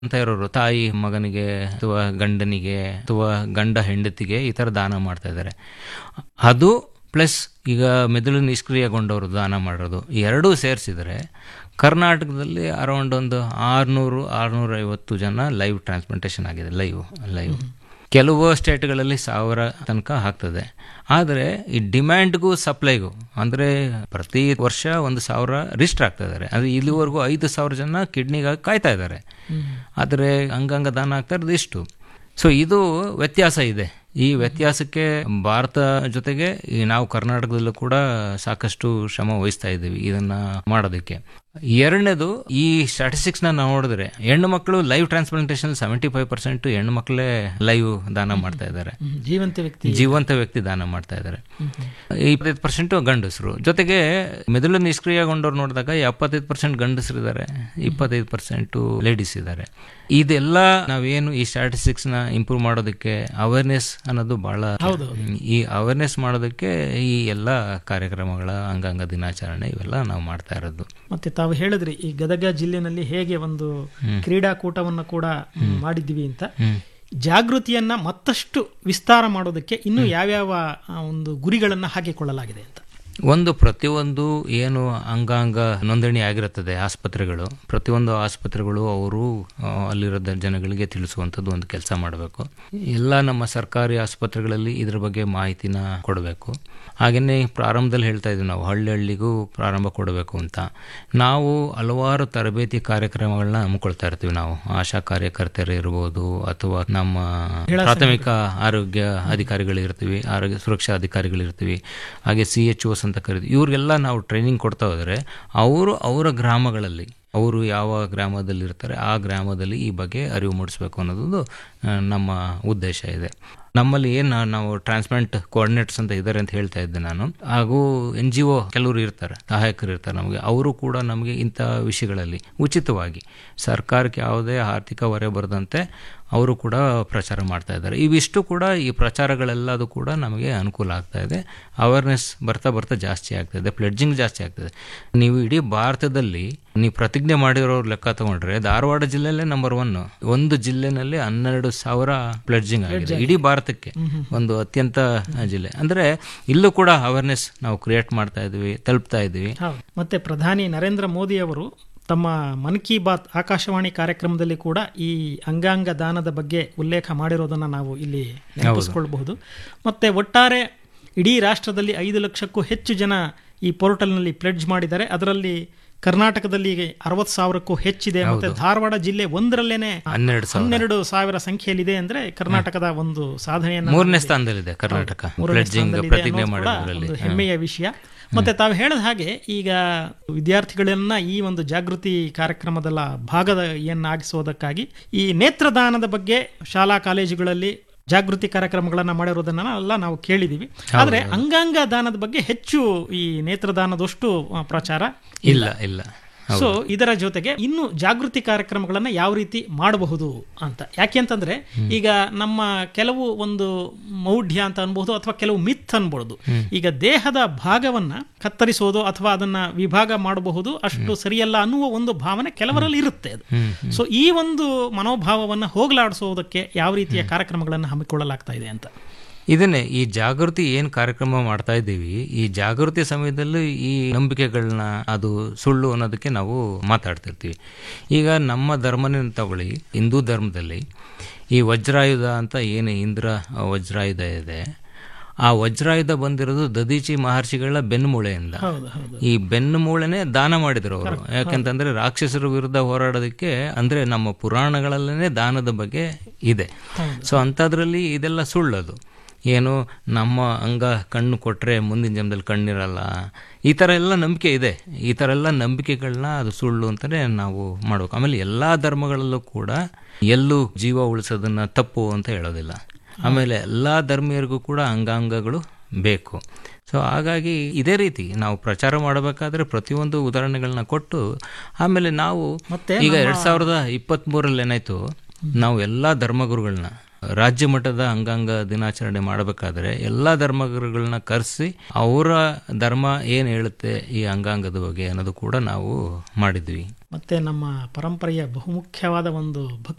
ಅಂತ ಇರೋರು ತಾಯಿ ಮಗನಿಗೆ ಅಥವಾ ಗಂಡನಿಗೆ ಅಥವಾ ಗಂಡ ಹೆಂಡತಿಗೆ ಈ ಥರ ದಾನ ಮಾಡ್ತಾ ಇದ್ದಾರೆ ಅದು ಪ್ಲಸ್ ಈಗ ಮೆದುಳು ನಿಷ್ಕ್ರಿಯಗೊಂಡವರು ದಾನ ಮಾಡೋದು ಎರಡೂ ಸೇರಿಸಿದರೆ ಕರ್ನಾಟಕದಲ್ಲಿ ಅರೌಂಡ್ ಒಂದು ಆರುನೂರು ಆರುನೂರ ಐವತ್ತು ಜನ ಲೈವ್ ಟ್ರಾನ್ಸ್ಪ್ಲಾಂಟೇಷನ್ ಆಗಿದೆ ಲೈವ್ ಲೈವ್ ಕೆಲವು ಸ್ಟೇಟ್ಗಳಲ್ಲಿ ಸಾವಿರ ತನಕ ಆಗ್ತದೆ ಆದರೆ ಈ ಡಿಮ್ಯಾಂಡ್ಗೂ ಸಪ್ಲೈಗೂ ಅಂದರೆ ಪ್ರತಿ ವರ್ಷ ಒಂದು ಸಾವಿರ ರಿಜಿಸ್ಟರ್ ಆಗ್ತಾ ಇದ್ದಾರೆ ಅಂದರೆ ಇಲ್ಲಿವರೆಗೂ ಐದು ಸಾವಿರ ಜನ ಕಿಡ್ನಿಗಾಗಿ ಕಾಯ್ತಾ ಇದ್ದಾರೆ ಆದರೆ ಅಂಗಾಂಗ ದಾನ ಆಗ್ತಾ ಇರೋದು ಇಷ್ಟು ಸೊ ಇದು ವ್ಯತ್ಯಾಸ ಇದೆ ಈ ವ್ಯತ್ಯಾಸಕ್ಕೆ ಭಾರತ ಜೊತೆಗೆ ಈ ನಾವು ಕರ್ನಾಟಕದಲ್ಲೂ ಕೂಡ ಸಾಕಷ್ಟು ಶ್ರಮ ವಹಿಸ್ತಾ ಇದ್ದೀವಿ ಇದನ್ನ ಮಾಡೋದಕ್ಕೆ ಎರಡನೇದು ಈ ಸ್ಟಾಟಿಸ್ಟಿಕ್ಸ್ನ ನಾವು ನೋಡಿದ್ರೆ ಹೆಣ್ಣು ಮಕ್ಕಳು live transplantation seventy five percent ಹೆಣ್ಣು ಮಕ್ಕಳೇ ಲೈವ್ ದಾನ ಮಾಡ್ತಾ ಇದ್ದಾರೆ ಹ್ಮ್. ಜೀವಂತ ವ್ಯಕ್ತಿ ಜೀವಂತ ವ್ಯಕ್ತಿ ದಾನ ಮಾಡ್ತಾ ಇದ್ದಾರೆ ಇಪ್ಪತ್ತೈದು ಪರ್ಸೆಂಟ್ ಗಂಡಸರು ಜೊತೆಗೆ ಮೆದುಳು ನಿಷ್ಕ್ರಿಯಗೊಂಡವ್ರು ನೋಡಿದಾಗ ಎಪ್ಪತ್ತೈದು ಪರ್ಸೆಂಟ್ ಗಂಡಸರು ಇದ್ದಾರೆ ಇಪ್ಪತ್ತೈದು ಪರ್ಸೆಂಟ್ ಲೇಡೀಸ್ ಇದ್ದಾರೆ ಇದೆಲ್ಲ ನಾವೇನು ಈ ಸ್ಟಾಟಿಸ್ಟಿಕ್ಸ್ ನ ಇಂಪ್ರೂವ್ ಮಾಡೋದಕ್ಕೆ ಅವೇರ್ನೆಸ್ ಅನ್ನೋದು ಬಹಳ ಈ ಅವೇರ್ನೆಸ್ ಮಾಡೋದಕ್ಕೆ ಈ ಎಲ್ಲ ಕಾರ್ಯಕ್ರಮಗಳ ಅಂಗಾಂಗ ದಿನಾಚರಣೆ ಇವೆಲ್ಲ ನಾವು ಮಾಡ್ತಾ ಇರೋದು ಮತ್ತೆ ತಾವು ಹೇಳಿದ್ರಿ ಈ ಗದಗ ಜಿಲ್ಲೆನಲ್ಲಿ ಹೇಗೆ ಒಂದು ಕ್ರೀಡಾಕೂಟವನ್ನು ಕೂಡ ಮಾಡಿದ್ದೀವಿ ಅಂತ ಜಾಗೃತಿಯನ್ನ ಮತ್ತಷ್ಟು ವಿಸ್ತಾರ ಮಾಡೋದಕ್ಕೆ ಇನ್ನು ಯಾವ್ಯಾವ ಆ, ಒಂದು ಗುರಿಗಳನ್ನ ಹಾಕಿಕೊಳ್ಳಲಾಗಿದೆ ಅಂತ ಒಂದು ಪ್ರತಿಯೊಂದು ಏನು ಅಂಗಾಂಗ ನೋಂದಣಿ ಆಗಿರುತ್ತದೆ ಆಸ್ಪತ್ರೆಗಳು ಪ್ರತಿಯೊಂದು ಆಸ್ಪತ್ರೆಗಳು ಅವರು ಆ, ಅಲ್ಲಿರೋ ದ- ಜನಗಳಿಗೆ ತಿಳಿಸುವಂಥದ್ದು ಒಂದು ಕೆಲಸ ಮಾಡಬೇಕು ಎಲ್ಲ ನಮ್ಮ ಸರ್ಕಾರಿ ಆಸ್ಪತ್ರೆಗಳಲ್ಲಿ ಇದ್ರ ಬಗ್ಗೆ ಮಾಹಿತಿನ ಕೊಡಬೇಕು ಹಾಗೆಯೇ ಪ್ರಾರಂಭದಲ್ಲಿ ಹೇಳ್ತಾ ಇದ್ವಿ ನಾವು ಹಳ್ಳಿ ಹಳ್ಳಿಗೂ ಪ್ರಾರಂಭ ಕೊಡಬೇಕು ಅಂತ ನಾವು ಹಲವಾರು ತರಬೇತಿ ಕಾರ್ಯಕ್ರಮಗಳನ್ನ ಹಮ್ಮಿಕೊಳ್ತಾ ಇರ್ತೀವಿ ನಾವು ಆಶಾ ಕಾರ್ಯಕರ್ತರು ಇರ್ಬೋದು ಅಥವಾ ನಮ್ಮ ಪ್ರಾಥಮಿಕ ಆರೋಗ್ಯ ಅಧಿಕಾರಿಗಳು ಇರ್ತೀವಿ ಆರೋಗ್ಯ ಸುರಕ್ಷಾ ಅಧಿಕಾರಿಗಳು ಇರ್ತೀವಿ ಹಾಗೆ ಸಿ ಎಚ್ ಓಸ್ ಅಂತ ಕರಿತೀವಿ ಇವ್ರಿಗೆಲ್ಲ ನಾವು ಟ್ರೈನಿಂಗ್ ಕೊಡ್ತಾ ಹೋದರೆ ಅವರು ಅವರ ಗ್ರಾಮಗಳಲ್ಲಿ ಅವರು ಯಾವ ಗ್ರಾಮದಲ್ಲಿ ಇರ್ತಾರೆ ಆ ಗ್ರಾಮದಲ್ಲಿ ಈ ಬಗ್ಗೆ ಅರಿವು ಮೂಡಿಸ್ಬೇಕು ಅನ್ನೋದೊಂದು ಆ, ನಮ್ಮ ಉದ್ದೇಶ ಇದೆ ನಮ್ಮಲ್ಲಿ ಏನು ನಾವು ಟ್ರಾನ್ಸ್ಪ್ಲಾಂಟ್ ಕೋಆರ್ಡಿನೇಟರ್ಸ್ ಅಂತ ಇದ್ದಾರೆ ಅಂತ ಹೇಳ್ತಾ ಇದ್ದೆ ನಾನು ಹಾಗೂ ಎನ್ ಜಿ ಒ ಕೆಲವರು ಇರ್ತಾರೆ ಸಹಾಯಕರು ಇರ್ತಾರೆ ನಮಗೆ ಅವರು ಕೂಡ ನಮಗೆ ಇಂಥ ವಿಷಯಗಳಲ್ಲಿ ಉಚಿತವಾಗಿ ಸರ್ಕಾರಕ್ಕೆ ಯಾವುದೇ ಆರ್ಥಿಕ ಹೊರೆ ಬರದಂತೆ ಅವರು ಕೂಡ ಪ್ರಚಾರ ಮಾಡ್ತಾ ಇದ್ದಾರೆ ಇವಿಷ್ಟು ಕೂಡ ಈ ಪ್ರಚಾರಗಳೆಲ್ಲದು ಕೂಡ ನಮಗೆ ಅನುಕೂಲ ಆಗ್ತಾ ಇದೆ ಅವೇರ್ನೆಸ್ ಬರ್ತಾ ಬರ್ತಾ ಜಾಸ್ತಿ ಆಗ್ತಾ ಇದೆ ಪ್ಲೆಡ್ಜಿಂಗ್ ಜಾಸ್ತಿ ಆಗ್ತದೆ ನೀವು ಇಡೀ ಭಾರತದಲ್ಲಿ ನೀವು ಪ್ರತಿಜ್ಞೆ ಮಾಡಿರೋರು ಲೆಕ್ಕ ತಗೊಂಡ್ರೆ ಧಾರವಾಡ ಜಿಲ್ಲೆಯಲ್ಲೇ ನಂಬರ್ ಒನ್ ಒಂದು ಜಿಲ್ಲೆನಲ್ಲಿ ಹನ್ನೆರಡು ಸಾವಿರ ಪ್ಲೆಡ್ಜಿಂಗ್ ಆಗಿದೆ ಇಡೀ ಭಾರತಕ್ಕೆ ಒಂದು ಅತ್ಯಂತ ಜಿಲ್ಲೆ ಅಂದ್ರೆ ಇಲ್ಲೂ ಕೂಡ ಅವೇರ್ನೆಸ್ ನಾವು ಕ್ರಿಯೇಟ್ ಮಾಡ್ತಾ ಇದ್ವಿ ತಲುಪ್ತಾ ಇದ್ವಿ ಹೌದು ಮತ್ತೆ ಪ್ರಧಾನಿ ನರೇಂದ್ರ ಮೋದಿ ಅವರು ತಮ್ಮ ಮನ್ ಕಿ ಬಾತ್ ಆಕಾಶವಾಣಿ ಕಾರ್ಯಕ್ರಮದಲ್ಲಿ ಕೂಡ ಈ ಅಂಗಾಂಗ ದಾನದ ಬಗ್ಗೆ ಉಲ್ಲೇಖ ಮಾಡಿರೋದನ್ನ ನಾವು ಇಲ್ಲಿ ನೆನಪಿಸ್ಕೊಳ್ಬಹುದು ಮತ್ತೆ ಒಟ್ಟಾರೆ ಇಡೀ ರಾಷ್ಟ್ರದಲ್ಲಿ ಐದು ಲಕ್ಷಕ್ಕೂ ಹೆಚ್ಚು ಜನ ಈ ಪೋರ್ಟಲ್ನಲ್ಲಿ ಪ್ಲೆಡ್ಜ್ ಮಾಡಿದ್ದಾರೆ ಅದರಲ್ಲಿ ಕರ್ನಾಟಕದಲ್ಲಿ ಅರವತ್ತು ಸಾವಿರಕ್ಕೂ ಹೆಚ್ಚಿದೆ ಮತ್ತೆ ಧಾರವಾಡ ಜಿಲ್ಲೆ ಒಂದರಲ್ಲೇನೆ ಹನ್ನೆರಡು ಸಾವಿರ ಹನ್ನೆರಡು ಸಾವಿರ ಸಂಖ್ಯೆಯಲ್ಲಿದೆ ಅಂದ್ರೆ ಕರ್ನಾಟಕದ ಒಂದು ಸಾಧನೆಯನ್ನ ಮೂರನೇ ಸ್ಥಾನದಲ್ಲಿದೆ ಕರ್ನಾಟಕ ಮೂರನೇ ಪ್ಲೆಡ್ಜಿಂಗ್ ಸ್ಥಾನದಲ್ಲಿದೆ ಪ್ರತಿಜ್ಞೆ ಅನ್ನೋದು ಕೂಡ ಮಾಡೋದ್ರಲ್ಲಿ ಒಂದು ಹೆಮ್ಮೆಯ ವಿಷಯ ಮತ್ತೆ ತಾವು ಹೇಳಿದ ಹಾಗೆ ಈಗ ವಿದ್ಯಾರ್ಥಿಗಳನ್ನ ಈ ಒಂದು ಜಾಗೃತಿ ಕಾರ್ಯಕ್ರಮದ ಭಾಗದನ್ನಾಗಿಸುವುದಕ್ಕಾಗಿ ಈ ನೇತ್ರದಾನದ ಬಗ್ಗೆ ಶಾಲಾ ಕಾಲೇಜುಗಳಲ್ಲಿ ಜಾಗೃತಿ ಕಾರ್ಯಕ್ರಮಗಳನ್ನ ಮಾಡಿರೋದನ್ನ ಎಲ್ಲ ನಾವು ಕೇಳಿದೀವಿ ಆದ್ರೆ ಅಂಗಾಂಗ ದಾನದ ಬಗ್ಗೆ ಹೆಚ್ಚು ಈ ನೇತ್ರದಾನದಷ್ಟು ಆ, ಪ್ರಚಾರ ಇಲ್ಲ ಇಲ್ಲ ಸೊ ಇದರ ಜೊತೆಗೆ ಇನ್ನು ಜಾಗೃತಿ ಕಾರ್ಯಕ್ರಮಗಳನ್ನ ಯಾವ ರೀತಿ ಮಾಡಬಹುದು ಅಂತ ಯಾಕೆ ಅಂತಂದ್ರೆ ಈಗ ನಮ್ಮ ಕೆಲವು ಒಂದು ಮೌಢ್ಯ ಅಂತ ಅನ್ಬಹುದು ಅಥವಾ ಕೆಲವು ಮಿತ್ ಅನ್ಬಹುದು ಈಗ ದೇಹದ ಭಾಗವನ್ನ ಕತ್ತರಿಸೋದು ಅಥವಾ ಅದನ್ನ ವಿಭಾಗ ಮಾಡಬಹುದು ಅಷ್ಟು ಸರಿಯಲ್ಲ ಅನ್ನುವ ಒಂದು ಭಾವನೆ ಕೆಲವರಲ್ಲಿ ಇರುತ್ತೆ ಅದು ಸೊ ಈ ಒಂದು ಮನೋಭಾವವನ್ನ ಹೋಗಲಾಡಿಸೋದಕ್ಕೆ ಯಾವ ರೀತಿಯ ಕಾರ್ಯಕ್ರಮಗಳನ್ನು ಹಮ್ಮಿಕೊಳ್ಳಲಾಗ್ತಾ ಇದೆ ಅಂತ ಇದನ್ನೇ ಈ ಜಾಗೃತಿ ಏನು ಕಾರ್ಯಕ್ರಮ ಮಾಡ್ತಾ ಇದ್ದೀವಿ ಈ ಜಾಗೃತಿ ಸಮಯದಲ್ಲಿ ಈ ನಂಬಿಕೆಗಳನ್ನ ಅದು ಸುಳ್ಳು ಅನ್ನೋದಕ್ಕೆ ನಾವು ಮಾತಾಡ್ತಿರ್ತೀವಿ ಈಗ ನಮ್ಮ ಧರ್ಮನೇ ತಗೊಳ್ಳಿ ಹಿಂದೂ ಧರ್ಮದಲ್ಲಿ ಈ ವಜ್ರಾಯುಧ ಅಂತ ಏನು ಇಂದ್ರ ವಜ್ರಾಯುಧ ಇದೆ ಆ ವಜ್ರಾಯುಧ ಬಂದಿರೋದು ದದೀಚಿ ಮಹರ್ಷಿಗಳ ಬೆನ್ನುಮೂಳೆಯಿಂದ ಹೌದು ಹೌದು ಈ ಬೆನ್ನು ಮೂಳೆನೆ ದಾನ ಮಾಡಿದ್ರು ಅವರು ಯಾಕೆಂತಂದ್ರೆ ರಾಕ್ಷಸರ ವಿರುದ್ಧ ಹೋರಾಡೋದಕ್ಕೆ ಅಂದ್ರೆ ನಮ್ಮ ಪುರಾಣಗಳಲ್ಲೇ ದಾನದ ಬಗ್ಗೆ ಇದೆ ಸೊ ಅಂಥದ್ರಲ್ಲಿ ಇದೆಲ್ಲ ಸುಳ್ಳದು ಏನು ನಮ್ಮ ಅಂಗ ಕಣ್ಣು ಕೊಟ್ಟರೆ ಮುಂದಿನ ಜನ್ಮದಲ್ಲಿ ಕಣ್ಣಿರಲ್ಲ ಈ ಥರ ಎಲ್ಲ ನಂಬಿಕೆ ಇದೆ ಈ ಥರ ಎಲ್ಲ ನಂಬಿಕೆಗಳನ್ನ ಅದು ಸುಳ್ಳು ಅಂತಲೇ ನಾವು ಮಾಡ್ಬೇಕು ಆಮೇಲೆ ಎಲ್ಲ ಧರ್ಮಗಳಲ್ಲೂ ಕೂಡ ಎಲ್ಲೂ ಜೀವ ಉಳಿಸೋದನ್ನ ತಪ್ಪು ಅಂತ ಹೇಳೋದಿಲ್ಲ ಆಮೇಲೆ ಎಲ್ಲ ಧರ್ಮೀಯರಿಗೂ ಕೂಡ ಅಂಗಾಂಗಗಳು ಬೇಕು ಸೊ ಹಾಗಾಗಿ ಇದೇ ರೀತಿ ನಾವು ಪ್ರಚಾರ ಮಾಡಬೇಕಾದ್ರೆ ಪ್ರತಿಯೊಂದು ಉದಾಹರಣೆಗಳನ್ನ ಕೊಟ್ಟು ಆಮೇಲೆ ನಾವು ಮತ್ತೆ ಈಗ ಎರಡ್ ಸಾವಿರದ ಇಪ್ಪತ್ತ್ ಮೂರಲ್ಲಿ ಏನಾಯ್ತು ನಾವು ಎಲ್ಲಾ ಧರ್ಮಗುರುಗಳನ್ನ ರಾಜ್ಯ ಮಟ್ಟದ ಅಂಗಾಂಗ ದಿನಾಚರಣೆ ಮಾಡಬೇಕಾದ್ರೆ ಎಲ್ಲಾ ಧರ್ಮಗುರುಗಳನ್ನ ಕರೆಸಿ ಅವರ ಧರ್ಮ ಏನು ಹೇಳುತ್ತೆ ಈ ಅಂಗಾಂಗದ ಬಗ್ಗೆ ಅನ್ನೋದು ಕೂಡ ನಾವು ಮಾಡಿದ್ವಿ ಮತ್ತೆ ನಮ್ಮ ಪರಂಪರೆಯ ಬಹುಮುಖ್ಯವಾದ ಒಂದು ಭಕ್ತಿ